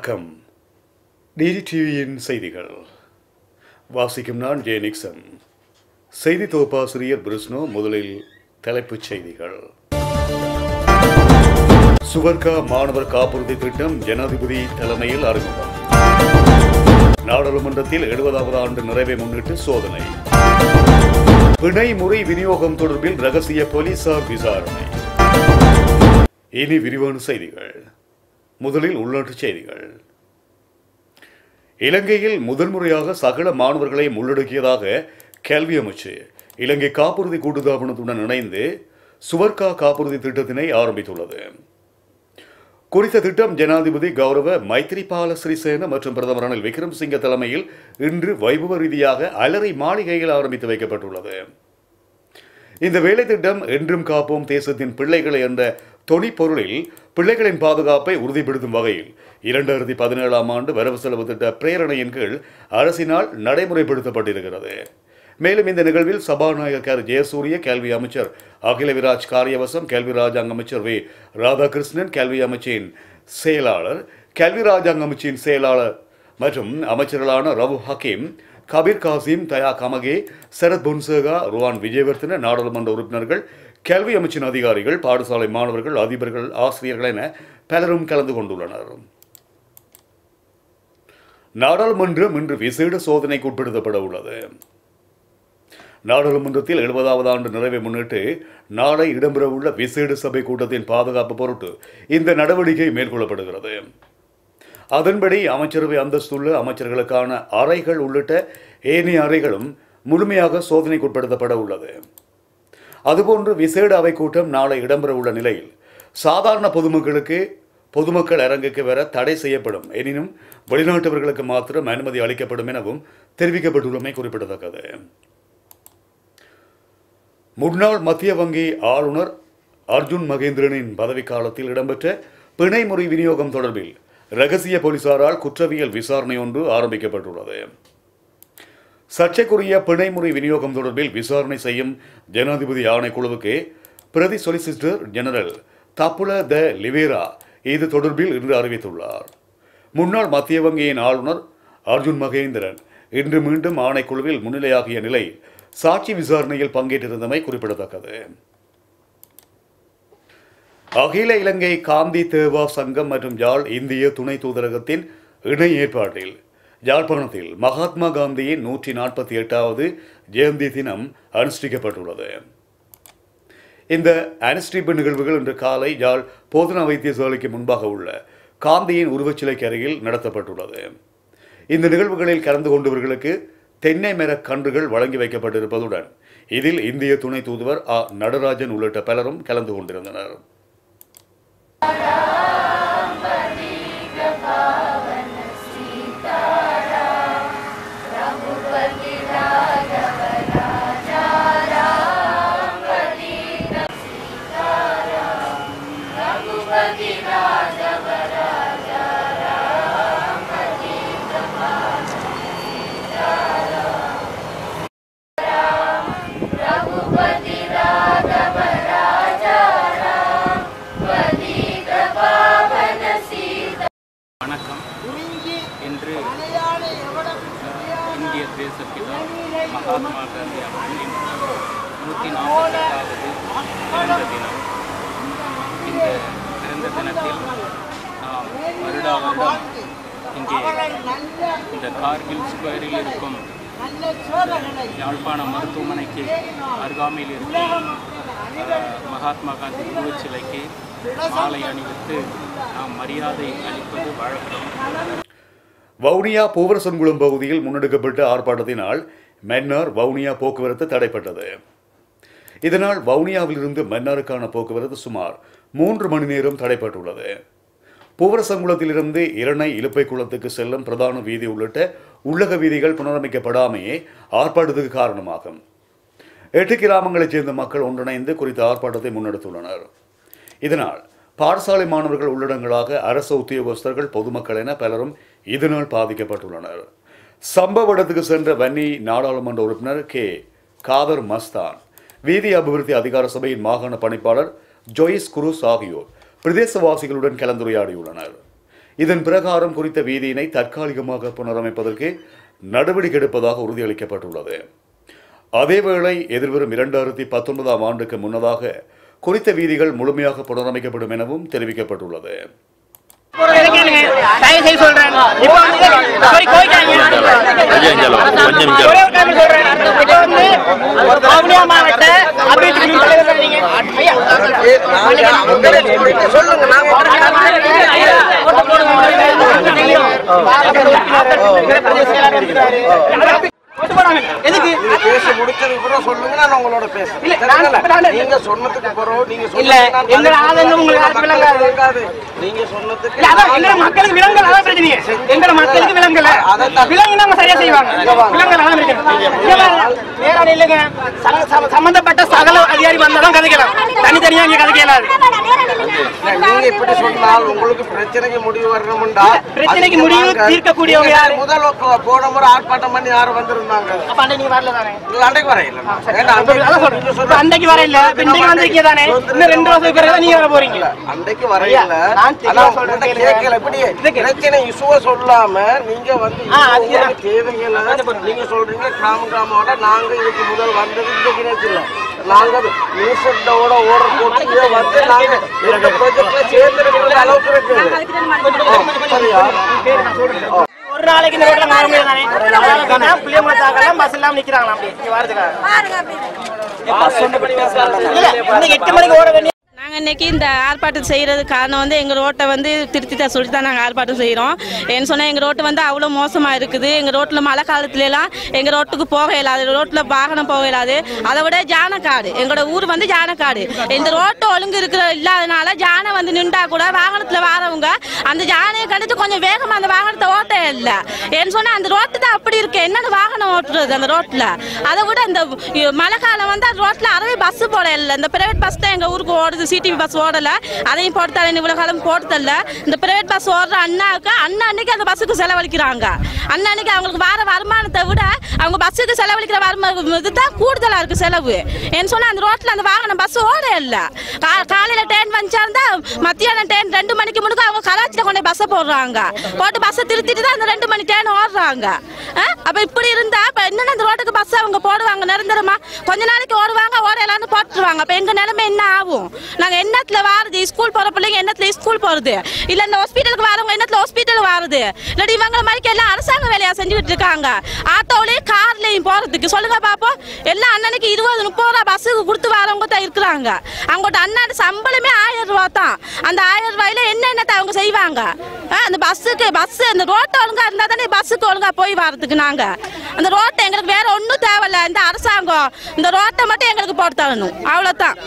வணக்கம் டிடிடிவியின் செய்திகள் வாசிக்கும் நான் ஜே நிக்சன் செய்தி தொகுப்பாசிரியர் பிரிஸ்னோ முதலில் தலைப்புச் செய்திகள் சுவர்கா மாணவர் காப்புறுதி திட்டம் ஜனாதிபதி தலைமையில் அறிமுகம் நாடாளுமன்றத்தில் எழுபதாவது ஆண்டு நிறைவை முன்னிட்டு சோதனை பிணை முறை விநியோகம் தொடர்பில் ரகசிய போலீசார் விசாரணை இனி விரிவான செய்திகள் முதலில் உள்நாட்டுச் செய்திகள் இலங்கையில் முதன்முறையாக சகல மாணவர்களையும் உள்ளடக்கியதாக கல்வி அமைச்சு இலங்கை காப்புறுதி கூட்டுத்தாபனத்துடன் இணைந்து சுவர்கா காப்புறுதி திட்டத்தினை ஆரம்பித்துள்ளது குறித்த திட்டம் ஜனாதிபதி கௌரவ மைத்ரிபால சிறிசேன மற்றும் பிரதமர் ரணில் விக்ரம்சிங்க தலைமையில் இன்று வைபவ ரீதியாக அலரி மாளிகையில் ஆரம்பித்து வைக்கப்பட்டுள்ளது இந்த வேலை திட்டம் என்றும் காப்போம் தேசத்தின் பிள்ளைகளை என்ற தொனிப்பொருளில் பிள்ளைகளின் பாதுகாப்பை உறுதிப்படுத்தும் வகையில் இரண்டாயிரத்தி பதினேழாம் ஆண்டு வரவு செலவு திட்ட பிரேரணையின் கீழ் அரசினால் நடைமுறைப்படுத்தப்பட்டிருக்கிறது மேலும் இந்த நிகழ்வில் சபாநாயகர் ஜெயசூரிய கல்வி அமைச்சர் அகிலவிராஜ் காரியவசம் கல்வி ராஜாங்க அமைச்சர் வி ராதாகிருஷ்ணன் கல்வி அமைச்சின் செயலாளர் கல்வி ராஜாங்க அமைச்சின் செயலாளர் மற்றும் அமைச்சர்களான ரவு ஹக்கீம் கபீர் காசிம் தயா கமகே சரத் பொன்சேகா ருவான் விஜயவர்த்தன நாடாளுமன்ற உறுப்பினர்கள் கல்வி அமைச்சின் அதிகாரிகள் பாடசாலை மாணவர்கள் அதிபர்கள் ஆசிரியர்கள் என பலரும் கலந்து கொண்டுள்ளனர் நாடாளுமன்றம் இன்று விசேட சோதனைக்கு உட்படுத்தப்பட உள்ளது நாடாளுமன்றத்தில் எழுபதாவது ஆண்டு நிறைவை முன்னிட்டு நாளை இடம்பெறவுள்ள விசேட சபை கூட்டத்தின் பாதுகாப்பு பொருட்டு இந்த நடவடிக்கை மேற்கொள்ளப்படுகிறது அதன்படி அமைச்சரவை அந்தஸ்துள்ள அமைச்சர்களுக்கான அறைகள் உள்ளிட்ட ஏனைய அறைகளும் முழுமையாக சோதனைக்குட்படுத்தப்பட உள்ளது அதுபோன்று விசேட அவை கூட்டம் நாளை இடம்பெறவுள்ள நிலையில் சாதாரண பொதுமக்களுக்கு பொதுமக்கள் அரங்குக்கு வர தடை செய்யப்படும் எனினும் வெளிநாட்டவர்களுக்கு மாத்திரம் அனுமதி அளிக்கப்படும் எனவும் தெரிவிக்கப்பட்டுள்ளமை குறிப்பிடத்தக்கது முன்னாள் மத்திய வங்கி ஆளுநர் அர்ஜுன் மகேந்திரனின் பதவிக்காலத்தில் இடம்பெற்ற பிணை முறை விநியோகம் தொடர்பில் ரகசிய போலீசாரால் குற்றவியல் விசாரணை ஒன்று ஆரம்பிக்கப்பட்டுள்ளது சர்ச்சைக்குரிய பிணைமுறை விநியோகம் தொடர்பில் விசாரணை செய்யும் ஜனாதிபதி ஆணைக்குழுவுக்கு பிரதி சொலிசிட்டர் ஜெனரல் தப்புல த லிவேரா இது தொடர்பில் இன்று அறிவித்துள்ளார் முன்னாள் மத்திய வங்கியின் ஆளுநர் அர்ஜுன் மகேந்திரன் இன்று மீண்டும் ஆணைக்குழுவில் முன்னிலையாகிய நிலையில் சாட்சி விசாரணையில் பங்கேற்றிருந்தமை குறிப்பிடத்தக்கது அகில இலங்கை காந்தி தேவா சங்கம் மற்றும் யாழ் இந்திய துணை தூதரகத்தின் இணை ஏற்பாட்டில் யாழ்ப்பாணத்தில் மகாத்மா காந்தியின் நூற்றி நாற்பத்தி எட்டாவது ஜெயந்தி தினம் அனுஷ்டிக்கப்பட்டுள்ளது இந்த அனுஷ்டிப்பு நிகழ்வுகள் இன்று காலை யாழ் போதனா வைத்தியசாலைக்கு முன்பாக உள்ள காந்தியின் உருவச்சிலைக்கு அருகில் நடத்தப்பட்டுள்ளது இந்த நிகழ்வுகளில் கலந்து கொண்டவர்களுக்கு தென்னை மரக் கன்றுகள் வழங்கி வைக்கப்பட்டிருப்பதுடன் இதில் இந்திய துணை தூதுவர் ஆ நடராஜன் உள்ளிட்ட பலரும் கலந்து கொண்டிருந்தனர் வணக்கம் இன்று இந்திய தேசப்பிதா மகாத்மா காந்தி அவர்களின் நூற்றி நாற்பத்தெட்டாவது பிறந்த தினம் இந்த பிறந்த தினத்தில் நாம் வருடா வருடம் இங்கே இந்த கார்கில் ஸ்கொயரில் இருக்கும் யாழ்ப்பாணம் மருத்துவமனைக்கு அருகாமையில் இருக்கும் அஹ், மகாத்மா காந்தி உருவச்சிலைக்கு மாலை அணிவித்து நாம் மரியாதை அளிப்பது வழக்கம் வவுனியா பூவரசன்குளம் பகுதியில் முன்னெடுக்கப்பட்ட ஆர்ப்பாட்டத்தினால் மன்னார் வவுனியா போக்குவரத்து தடைப்பட்டது இதனால் வவுனியாவிலிருந்து மன்னாருக்கான போக்குவரத்து சுமார் மூன்று மணி நேரம் தடைப்பட்டுள்ளது பூவரசங்குளத்திலிருந்து இரணை இலுப்பை குளத்துக்கு செல்லும் பிரதான வீதி உள்ளிட்ட உள்ளக வீதிகள் புனரமைக்கப்படாமையே ஆர்ப்பாட்டத்துக்கு காரணமாகும் எட்டு கிராமங்களைச் சேர்ந்த மக்கள் ஒன்றிணைந்து குறித்த ஆர்ப்பாட்டத்தை முன்னெடுத்துள்ளனர் இதனால் பாடசாலை மாணவர்கள் உள்ளடங்களாக அரசு உத்தியோகஸ்தர்கள் பொதுமக்கள் என பலரும் இதனால் பாதிக்கப்பட்டுள்ளனர் சம்பவ இடத்துக்கு சென்ற வன்னி நாடாளுமன்ற உறுப்பினர் கே காதர் மஸ்தான் வீதி அபிவிருத்தி அதிகார சபையின் மாகாண பணிப்பாளர் ஜொயிஸ் குருஸ் ஆகியோர் பிரதேசவாசிகளுடன் கலந்துரையாடியுள்ளனர் இதன் பிரகாரம் குறித்த வீதியினை தற்காலிகமாக புனரமைப்பதற்கு நடவடிக்கை எடுப்பதாக உறுதியளிக்கப்பட்டுள்ளது அதேவேளை எதிர்வரும் இரண்டாயிரத்தி பத்தொன்பதாம் ஆண்டுக்கு முன்னதாக குறித்த வீதிகள் முழுமையாக புனரமைக்கப்படும் எனவும் தெரிவிக்கப்பட்டுள்ளது தயவு செய்து சொல்றேன் இப்போ வந்து sorry, கோயிக்காதீங்க. ஒரே ஒரு time சொல்றேன். இப்போ வந்து வவுனியா மாவட்ட அபிவிருத்தி குழு தலைவர் நீங்க. ஐயா. சொல்லுங்க நாங்க ஓட்டு போடாங்க. எதுக்கு நீங்க பேசி முடிச்சதுக்கு பிறகு சொல்லுங்க நான் உங்களோட பேசுறேன் இல்ல, சரிங்களா? நான் நான் நீங்க சொன்னதுக்கு பிறகு நீங்க இல்ல, சொன்னதுக்கு நான் எங்களோட ஆதங்கம் உங்களுக்கு மக்களுக்கு விளங்காது. விளங்காது. நீங்க சொன்னதுக்கு இல்ல, அதான் எங்களோட மக்களுக்கு விலங்கல் அதான் பிரச்சனையே எங்களோட மக்களுக்கு விலங்கல அதைத்தான். விலங்கு நம்ம சரியா செய்வாங்க விலங்கல் அதான் பிரச்சனை இங்க வாங்க. நேரா இல்லைங்க ச- ச- சம்பந்தப்பட்ட சகல அதிகாரி வந்தாலும் கதைக்கலாம் தனித்தனியா இங்க கதைக்கலாது இல்ல, நீங்க இப்படி சொன்னால் உங்களுக்கு பிரச்சனைக்கு முடிவு வரணும்டா பிரச்சனைக்கு அதுக்கு முடிவு வாங்க. தீர்க்கக்கூடியவங்க நீங்க யாரு? முதல் போ- போன முறை ஆர்ப்பாட்டம் பண்ணி யாரும் வந்திருந்தாங்க அப்ப அன்னைக்கு நீ வரல தானே இல்ல, அன்றைக்கு வரையில ஏன்னா அதான் அன்றைக்கு நீங்க சொல்றேன். சொன்ன- இப்ப அன்னைக்கு வர இல்ல இப்ப இன்னைக்கு வந்திருக்கீங்க தானே இன்னும் ரெண்டு வருஷத்துக்கு பிறகு நீங்க வர போறீங்க அன்றைக்கு வரையில நான் தெளிவா ஆனா சொல்றேன் உங்கள்ட்ட கேளுங்க. கேட்கல இப்படி இதுக்கு- பிரச்சனை இசுவ சொல்லாம நீங்க வந்து ஆ, அது உங்களுக்கு தேவைகளை நீங்க சொல்றீங்க கிராம கிராமோட நாங்க இதுக்கு முதல் வந்தது இந்த கிணத்துல நாங்க மினிஸ்டரோட ஓர்டர் போட்டு இதை வந்து நாங்க இந்த ப்ராஜெக்ட்ல சேர்ந்து அளவுக்கு இருக்குது ஓ, சரியா ஓ. ஒரு நாளைக்கு இந்த ரோட்ல மாற முடியாது தானே புளியமலை தாக்கலாம் பஸ் இல்லாம நிக்கிறாங்களா அப்படி இங்க வரதுக்காக இல்ல இன்னைக்கு எட்டு மணிக்கு ஓட வேண்டிய நாங்கள் இன்னைக்கு இந்த ஆர்ப்பாட்டம் செய்கிறது காரணம் வந்து எங்கள் ரோட்டை வந்து திருத்தி தான் சொல்லி தான் நாங்கள் ஆர்ப்பாட்டம் செய்கிறோம் ஏன்னு சொன்னால் எங்கள் ரோட்டு வந்து அவ்வளோ மோசமாக இருக்குது எங்கள் ரோட்டில் மழை காலத்துலலாம் எங்கள் ரோட்டுக்கு போக இயலாது ரோட்டில் வாகனம் போக இயலாது அதை விட ஜானக்காடு எங்களோட ஊர் வந்து ஜானக்காடு இந்த ரோட்டு ஒழுங்கு இருக்கிற இல்லாதனால ஜானை வந்து நின்றா கூட வாகனத்தில் வாரவங்க அந்த ஜானையை கண்டுட்டு கொஞ்சம் வேகமாக அந்த வாகனத்தை ஓட்ட இல்லை ஏன்னு சொன்னால் அந்த ரோட்டு தான் அப்படி இருக்கு என்னென்ன வாகனம் ஓட்டுறது அந்த ரோட்டில் அதை விட இந்த மழை காலம் வந்து அந்த ரோட்டில் அறவே பஸ் போட இல்லை இந்த பிரைவேட் பஸ் தான் எங்கள் ஊருக்கு ஓடுது சிடிவி பஸ் ஓடலை அதையும் போட்டு தரேன் இவ்வளோ காலம் போட்டு தரல இந்த பிரைவேட் பஸ் ஓடுற அண்ணாவுக்கு அண்ணா அன்னைக்கு அந்த பஸ்ஸுக்கு செலவழிக்கிறாங்க அண்ணா அன்னைக்கு அவங்களுக்கு வர வருமானத்தை விட அவங்க பஸ்ஸுக்கு செலவழிக்கிற வருமானம் இதுதான் கூடுதலாக இருக்குது செலவு ஏன்னு சொன்னால் அந்த ரோட்டில் அந்த வாகனம் பஸ் ஓட இல்லை கா காலையில் ட்ரெயின் வந்துச்சா இருந்தால் மத்தியானம் ட்ரெயின் ரெண்டு மணிக்கு முன்னுக்கு அவங்க கராச்சியில் கொண்டு பஸ்ஸை போடுறாங்க போட்டு பஸ்ஸை திருத்திட்டு தான் அந்த ரெண்டு மணி ட்ரெயின் ஓடுறாங்க அப்போ இப்படி இருந்தா இப்போ என்னென்ன அந்த ரோட்டுக்கு பஸ் அவங்க போடுவாங்க நிரந்தரமா கொஞ்ச நாளைக்கு ஓடுவாங்க ஓடையலான்னு போட்டுருவாங்க அப்போ எங்கள் நிலைமை என்ன ஆகும் நாங்கள் என்னத்துல வாருது ஸ்கூல் போகிற பிள்ளைங்க என்னத்துல ஸ்கூல் போகிறது இல்லை இந்த ஹாஸ்பிட்டலுக்கு வரவங்க என்னத்துல ஹாஸ்பிட்டல் வாருது இல்லாட்டி இவங்க மாதிரி எல்லாம் அரசாங்க வேலையா செஞ்சுக்கிட்டு இருக்காங்க ஆட்டோலையும் கார்லையும் போகிறதுக்கு சொல்லுங்க பாப்போம் எல்லாம் அண்ணனுக்கு இருபது முப்பது ரூபா பஸ்ஸுக்கு கொடுத்து வரவங்க தான் இருக்கிறாங்க அவங்கள்ட்ட அண்ணாடு சம்பளமே ஆயிரம் ரூபா தான் அந்த ஆயிரம் ரூபாயில என்னென்னத்தை அவங்க செய்வாங்க ஆ, அந்த பஸ்ஸுக்கு பஸ் அந்த ரோட்டு ஒழுங்கா இருந்தா தானே பஸ்ஸுக்கு ஒழுங்கா போய் வரதுக்கு நாங்க அந்த ரோட்டை எங்களுக்கு வேற ஒன்றும் தேவையில்ல இந்த அரசாங்கம் இந்த ரோட்டை மட்டும் எங்களுக்கு போட்டு தரணும் அவ்வளோதான்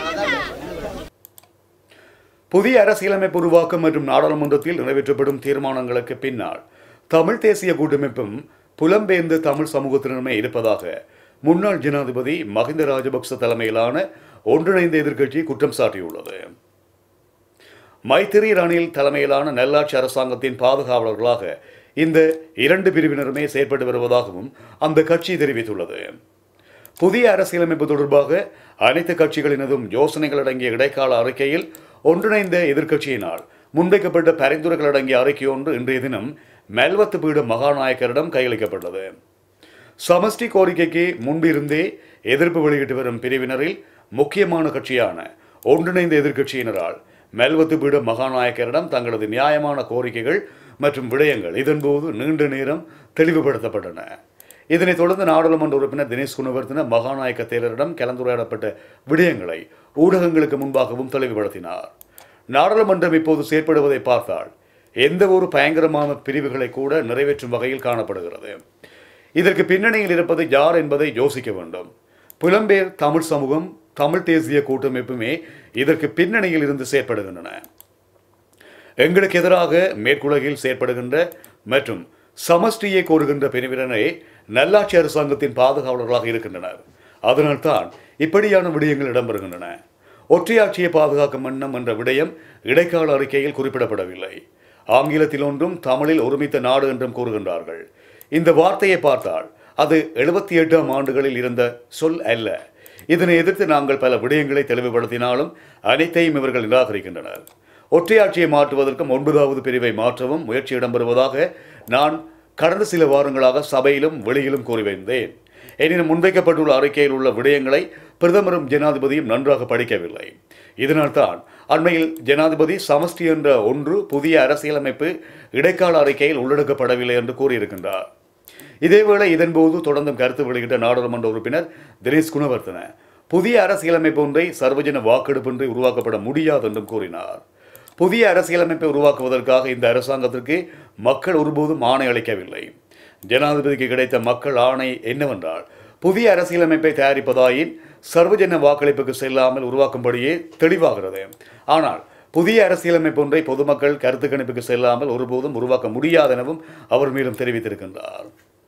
புதிய அரசியலமைப்பு உருவாக்கம் மற்றும் நாடாளுமன்றத்தில் நிறைவேற்றப்படும் தீர்மானங்களுக்கு பின்னால் தமிழ் தேசிய கூட்டமைப்பும் புலம்பெயர்ந்த தமிழ் சமூகத்தினருமே இருப்பதாக முன்னாள் ஜனாதிபதி மஹிந்த ராஜபக்ச தலைமையிலான ஒன்றிணைந்த எதிர்க்கட்சி குற்றம் சாட்டியுள்ளது மைத்திரி ரணில் தலைமையிலான நல்லாட்சி அரசாங்கத்தின் பாதுகாவலர்களாக இந்த இரண்டு பிரிவினருமே செயற்பட்டு வருவதாகவும் அந்த கட்சி தெரிவித்துள்ளது புதிய அரசியலமைப்பு தொடர்பாக அனைத்து கட்சிகளினதும் யோசனைகள் அடங்கிய இடைக்கால அறிக்கையில் ஒன்றிணைந்த எதிர்க்கட்சியினால் முன்வைக்கப்பட்ட பரிந்துரைகள் அடங்கிய அறிக்கை ஒன்று இன்றைய தினம் மெல்வத்து பீட மகாநாயக்கரிடம் கையளிக்கப்பட்டது சமஷ்டி கோரிக்கைக்கு முன்பிருந்தே எதிர்ப்பு வெளியிட்டு வரும் பிரிவினரில் முக்கியமான கட்சியான ஒன்றிணைந்த எதிர்க்கட்சியினரால் மெல்வத்து பீட மகாநாயக்கரிடம் தங்களது நியாயமான கோரிக்கைகள் மற்றும் விடயங்கள் இதன்போது நீண்ட நேரம் தெளிவுபடுத்தப்பட்டன இதனைத் தொடர்ந்து நாடாளுமன்ற உறுப்பினர் தினேஷ் குணவர்த்தன மகாநாயக்க தேரரிடம் கலந்துரையாடப்பட்ட விடயங்களை ஊடகங்களுக்கு முன்பாகவும் தெளிவுபடுத்தினார் நாடாளுமன்றம் இப்போது செயற்படுவதை பார்த்தால் எந்த ஒரு பயங்கரமான பிரிவுகளை கூட நிறைவேற்றும் வகையில் காணப்படுகிறது இதற்கு பின்னணியில் இருப்பது யார் என்பதை யோசிக்க வேண்டும் புலம்பெயர் தமிழ் சமூகம் தமிழ் தேசிய கூட்டமைப்புமே இதற்கு பின்னணியில் இருந்து செயற்படுகின்றன எங்களுக்கு எதிராக மேற்குலகில் செயற்படுகின்ற மற்றும் சமஷ்டியை கோருகின்ற பிரிவினரே நல்லாட்சி அரசாங்கத்தின் பாதுகாவலர்களாக இருக்கின்றனர் அதனால்தான் இப்படியான விடயங்கள் இடம்பெறுகின்றன ஒற்றையாட்சியை பாதுகாக்கும் எண்ணம் என்ற விடயம் இடைக்கால அறிக்கையில் குறிப்பிடப்படவில்லை ஆங்கிலத்தில் ஒன்றும் தமிழில் ஒருமித்த நாடு என்றும் கூறுகின்றார்கள் இந்த வார்த்தையை பார்த்தால் அது எழுபத்தி எட்டாம் ஆண்டுகளில் இருந்த சொல் அல்ல இதனை எதிர்த்து நாங்கள் பல விடயங்களை தெளிவுபடுத்தினாலும் அனைத்தையும் இவர்கள் நிராகரிக்கின்றனர் ஒற்றையாட்சியை மாற்றுவதற்கும் ஒன்பதாவது பிரிவை மாற்றவும் முயற்சி இடம்பெறுவதாக நான் கடந்த சில வாரங்களாக சபையிலும் வெளியிலும் கூறி வந்தேன் எனினும் முன்வைக்கப்பட்டுள்ள அறிக்கையில் உள்ள விடயங்களை பிரதமரும் ஜனாதிபதியும் நன்றாக படிக்கவில்லை இதனால்தான் அண்மையில் ஜனாதிபதி சமஷ்டி என்ற ஒன்று புதிய அரசியலமைப்பு இடைக்கால அறிக்கையில் உள்ளடக்கப்படவில்லை என்று கூறியிருக்கின்றார் இதேவேளை இதன்போது தொடர்ந்தும் கருத்து வெளியிட்ட நாடாளுமன்ற உறுப்பினர் தினேஷ் குணவர்த்தன புதிய அரசியலமைப்பு ஒன்றை சர்வஜன வாக்கெடுப்பின்றி உருவாக்கப்பட முடியாது என்றும் கூறினார் புதிய அரசியலமைப்பை உருவாக்குவதற்காக இந்த அரசாங்கத்திற்கு மக்கள் ஒருபோதும் ஆணை அளிக்கவில்லை ஜனாதிபதிக்கு கிடைத்த மக்கள் ஆணை என்னவென்றால் புதிய அரசியலமைப்பை தயாரிப்பதாயின் சர்வஜன வாக்களிப்புக்கு செல்லாமல் உருவாக்கும்படியே தெளிவாகிறது ஆனால் புதிய அரசியலமைப்பு ஒன்றை பொதுமக்கள் கருத்து கணிப்புக்கு செல்லாமல் ஒருபோதும் உருவாக்க முடியாதெனவும் அவர் மேலும் தெரிவித்திருக்கின்றார்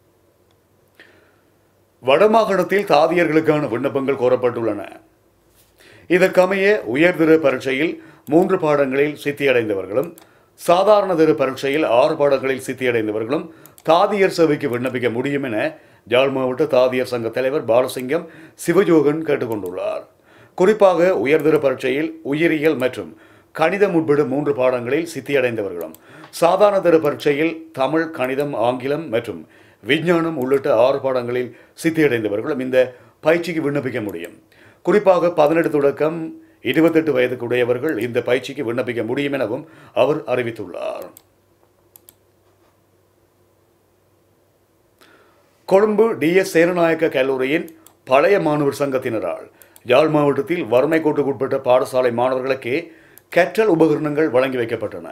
வடமாகாணத்தில் தாதியர்களுக்கான விண்ணப்பங்கள் கோரப்பட்டுள்ளன இதற்கமைய உயர்திரு பரீட்சையில் மூன்று பாடங்களில் சித்தியடைந்தவர்களும் சாதாரண திரு பரீட்சையில் ஆறு பாடங்களில் சித்தியடைந்தவர்களும் தாதியர் சேவைக்கு விண்ணப்பிக்க முடியும் என ஜாழ் மாவட்ட தாதியர் சங்க தலைவர் பாலசிங்கம் சிவஜோகன் கேட்டுக்கொண்டுள்ளார் குறிப்பாக உயர்திரு பரீட்சையில் உயிரியல் மற்றும் கணிதம் உட்பட மூன்று பாடங்களில் சித்தியடைந்தவர்களும் சாதாரண திரு பரீட்சையில் தமிழ் கணிதம் ஆங்கிலம் மற்றும் விஞ்ஞானம் உள்ளிட்ட ஆறு பாடங்களில் சித்தியடைந்தவர்களும் இந்த பயிற்சிக்கு விண்ணப்பிக்க முடியும் குறிப்பாக பதினெட்டு தொடக்கம் இருபத்தெட்டு வயதுக்குடையவர்கள் இந்த பயிற்சிக்கு விண்ணப்பிக்க முடியும் எனவும் அவர் அறிவித்துள்ளார் கொழும்பு டிஎஸ் சேனநாயக்க கல்லூரியின் பழைய மாணவர் சங்கத்தினரால் யாழ் மாவட்டத்தில் வறுமை கோட்டுக்குட்பட்ட பாடசாலை மாணவர்களுக்கு கற்றல் உபகரணங்கள் வழங்கி வைக்கப்பட்டன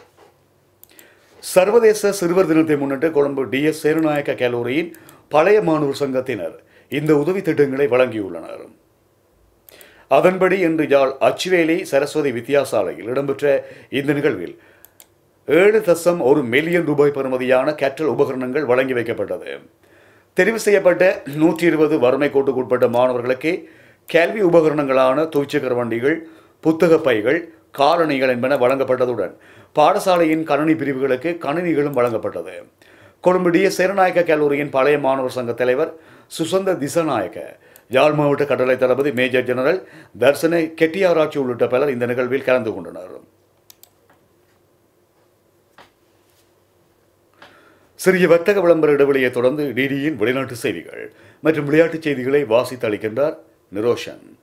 சர்வதேச சிறுவர் தினத்தை முன்னிட்டு கொழும்பு டிஎஸ் சேனநாயக்க கல்லூரியின் பழைய மாணவர் சங்கத்தினர் இந்த உதவி திட்டங்களை வழங்கியுள்ளனர் அதன்படி இன்று யாழ் அச்சுவேலி சரஸ்வதி வித்தியாசாலையில் இடம்பெற்ற இந்த நிகழ்வில் ஏழு தசம் ஒரு மில்லியன் ரூபாய் பெறுமதியான கற்றல் உபகரணங்கள் வழங்கி வைக்கப்பட்டது தெரிவு செய்யப்பட்ட நூற்றி இருபது வறுமை கோட்டுக்குட்பட்ட மாணவர்களுக்கு கல்வி உபகரணங்களான துவிச்சக்கர வண்டிகள் புத்தக பைகள் காலணிகள் என்பன வழங்கப்பட்டதுடன் பாடசாலையின் கணனி பிரிவுகளுக்கு கணினிகளும் வழங்கப்பட்டது கொழும்பு டி எஸ் சேரநாயக்க கல்லூரியின் பழைய மாணவர் சங்க தலைவர் சுசந்த திசநாயக்க யாழ் மாவட்ட கடலை தளபதி மேஜர் ஜெனரல் தர்சன கெட்டியாராட்சி உள்ளிட்ட பலர் இந்த நிகழ்வில் கலந்து கொண்டனர் சிறிய வர்த்தக விளம்பர இடைவெளியை தொடர்ந்து டிடியின் வெளிநாட்டு செய்திகள் மற்றும் விளையாட்டுச் செய்திகளை வாசித்து அளிக்கின்றார் நிரோஷன்